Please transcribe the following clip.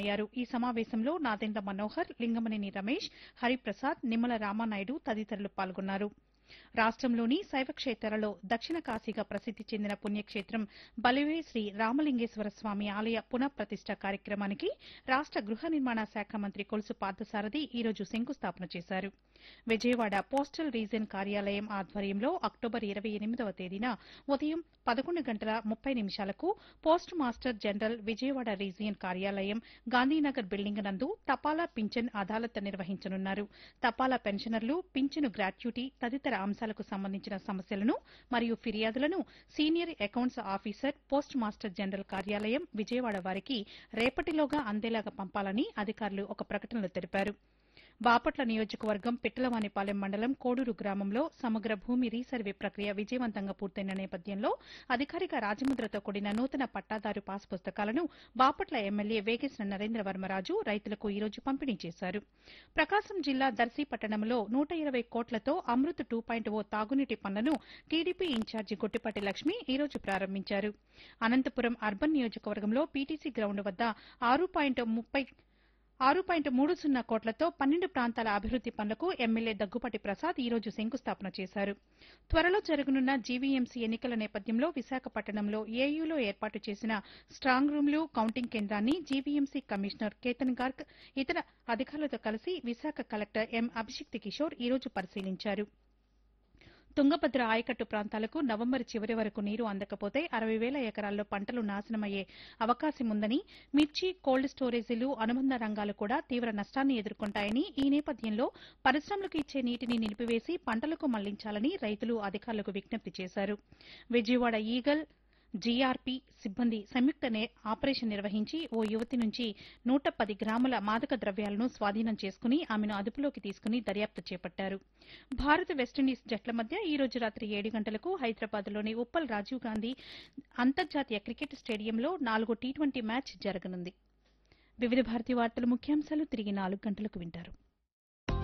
సమావేశమయ్యారు ఈ సమావేశంలో నాదెండ్ల మనోహర్ లింగమనేని రమేష్ హరిప్రసాద్ నిమ్మల రామానాయుడు తదితరులు పాల్గొన్నారు రాష్టంలోని శైవ క్షేత్రాలలో దక్షిణ కాశీగా ప్రసిద్ది చెందిన పుణ్యక్షేత్రం బలివే శ్రీ రామలింగేశ్వర స్వామి ఆలయ పునఃప్రతిష్ట కార్యక్రమానికి రాష్ట గృహ నిర్మాణ శాఖ మంత్రి కొలుసు పార్థసారథి ఈ రోజు శంకుస్థాపన చేశారు విజయవాడ పోస్టల్ రీజన్ కార్యాలయం ఆధ్వర్యంలో అక్టోబర్ ఇరవై ఎనిమిదవ తేదీన ఉదయం పదకొండు గంటల ముప్పై నిమిషాలకు post master general Vijayawada region కార్యాలయం గాంధీనగర్ బిల్డింగ్ నందు తపాలా పింఛన్ అదాలత్ నిర్వహించనున్నారు తపాలా పెన్షనర్లు పింఛను గ్రాట్యుటీ తదితర అంశాలకు సంబంధించిన సమస్యలను మరియు ఫిర్యాదులను senior accounts officer post master general కార్యాలయం విజయవాడ వారికి రేపటిలోగా అందేలాగా పంపాలని అధికారులు ఒక ప్రకటనలో తెలిపారు బాపట్ల నియోజకవర్గం పిట్టలవానిపాలెం మండలం కోడూరు గ్రామంలో సమగ్ర భూమి రీసర్వే ప్రక్రియ విజయవంతంగా పూర్తయిన నేపథ్యంలో అధికారిక రాజముద్రతో కూడిన నూతన పట్టాదారు పాస్ పుస్తకాలను బాపట్ల ఎమ్మెల్యే వేగేశ్న నరేంద్ర వర్మరాజు రైతులకు ఈ రోజు పంపిణీ చేశారు ప్రకాశం జిల్లా దర్శి పట్టణంలో నూట ఇరవై కోట్లతో అమృత్ టూ పాయింట్ ఓ తాగునీటి పనులను టీడీపీ ఇన్ఛార్జి గొట్టిపాటి లక్ష్మి ఈ రోజు ప్రారంభించారు అనంతపురం అర్బన్ నియోజకవర్గంలో పీటీసీ గ్రౌండ్ వద్ద ఆరు పాయింట్ ముప్పై ఆరు పాయింట్ మూడు సున్నా కోట్లతో పన్నెండు ప్రాంతాల అభివృద్ది పనులకు ఎమ్మెల్యే దగ్గుపాటి ప్రసాద్ ఈ రోజు శంకుస్థాపన చేశారు త్వరలో జరగనున్న జీవీఎంసీ ఎన్నికల నేపథ్యంలో విశాఖపట్నంలో ఏయూలో ఏర్పాటు చేసిన స్ట్రాంగ్ రూమ్లు కౌంటింగ్ కేంద్రాన్ని జీవీఎంసీ కమిషనర్ కేతన్ గార్గ్ ఇతర అధికారులతో కలిసి విశాఖ కలెక్టర్ ఎం అభిషిక్తి కిషోర్ ఈ రోజు పరిశీలించారు తుంగభద్ర ఆయకట్టు ప్రాంతాలకు నవంబర్ చివరి వరకు నీరు అందకపోతే అరవై వేల ఎకరాల్లో పంటలు నాశనమయ్యే అవకాశం ఉందని మిర్చి కోల్డ్ స్టోరేజీలు అనుబంధ రంగాలు కూడా తీవ్ర నష్టాన్ని ఎదుర్కొంటాయని ఈ నేపథ్యంలో పరిశ్రమలకు ఇచ్చే నీటిని నిలిపివేసి పంటలకు మళ్లించాలని రైతులు అధికారులకు విజ్ఞప్తి చేశారు విజయవాడ ఈగల్ జీఆర్పీ సిబ్బంది సంయుక్త నే- ఆపరేషన్ నిర్వహించి ఓ యువతి నుంచి నూట పది గ్రాముల మాదక ద్రవ్యాలను స్వాధీనం చేసుకుని ఆమెను అదుపులోకి తీసుకుని దర్యాప్తు చేపట్టారు భారత్ వెస్టిండీస్ జట్ల మధ్య ఈ రోజు రాత్రి ఏడు గంటలకు హైదరాబాద్లోని ఉప్పల్ రాజీవ్ గాంధీ అంతర్జాతీయ క్రికెట్ స్టేడియంలో నాలుగో టీ ట్వంటీ మ్యాచ్ జరగనుంది వివిధ భారతీయ వార్తల ముఖ్యాంశాలు తిరిగి నాలుగు గంటలకు వింటారు